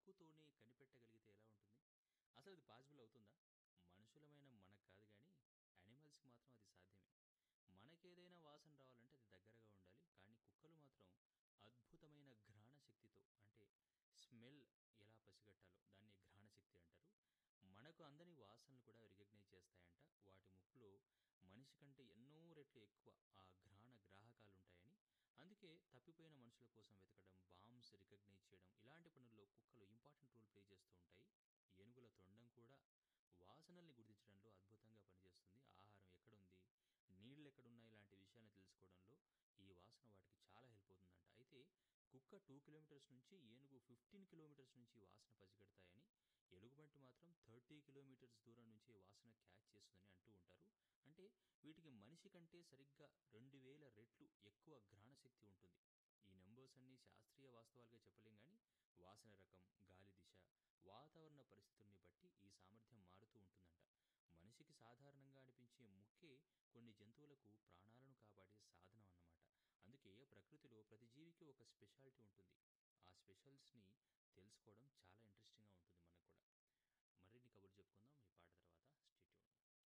ముక్కుతోనే కనిపెట్టగలిగితే ఎలా ఉంటుంది అసలు అది పాసిబుల్ అవుతుందా మనుషులమైన మనకు కాదు కానీ యానిమల్స్కి మాత్రం అది సాధ్యమే మనకేదైనా వాసన రావాలంటే అది దగ్గరగా ఉండాలి కానీ కుక్కలు మాత్రం అద్భుతమైన ఘ్రాణ శక్తితో అంటే స్మెల్ ఎలా పసిగట్టాలో దాన్ని ఘ్రాణ శక్తి అంటారు మనకు అందని వాసనలు కూడా రికగ్నైజ్ చేస్తాయంట వాటి ముక్కులో మనిషి కంటే ఎన్నో రెట్లు ఎక్కువ ఆ ఘ్రాణ గ్రాహకాలు ఉంటాయని అందుకే తప్పిపోయిన మనుషుల కోసం వెతకడం బాంబ్స్ రికగ్నైజ్ చేయడం ఇలాంటి పనుల్లో కుక్కలు ఇంపార్టెంట్ రోల్ ప్లే చేస్తూ ఉంటాయి ఏనుగుల తొండం కూడా వాసనల్ని గుర్తించడంలో అద్భుతంగా పనిచేస్తుంది ఆహారం ఎక్కడుంది నీళ్ళు ఎక్కడున్నాయి ఇలాంటి విషయాన్ని తెలుసుకోవడంలో ఈ వాసన వాటికి చాలా హెల్ప్ అవుతుందంట అయితే కుక్క టూ కిలోమీటర్స్ నుంచి ఏనుగు ఫిఫ్టీన్ కిలోమీటర్స్ నుంచి వాసన పసిగడతాయని ఎలుగుబంటి మాత్రం థర్టీ కిలోమీటర్స్ దూరం నుంచి వాసన క్యాచ్ చేస్తుందని అంటూ ఉంటారు అంటే వీటికి మనిషి కంటే సరిగ్గా రెండు వేల రెట్లు ఎక్కువ ఘ్రాణశక్తి ఉంటుంది ఈ నెంబర్స్ అన్నీ శాస్త్రీయ వాస్తవాలుగా చెప్పలేం కానీ వాసన రకం గాలి దిశ వాతావరణ పరిస్థితుల్ని బట్టి ఈ సామర్థ్యం మారుతూ ఉంటుందంట మనిషికి సాధారణంగా అనిపించే ముక్కే కొన్ని జంతువులకు ప్రాణాలను కాపాడే సాధనం అన్నమాట అందుకే ప్రకృతిలో ప్రతి జీవికి ఒక స్పెషాలిటీ ఉంటుంది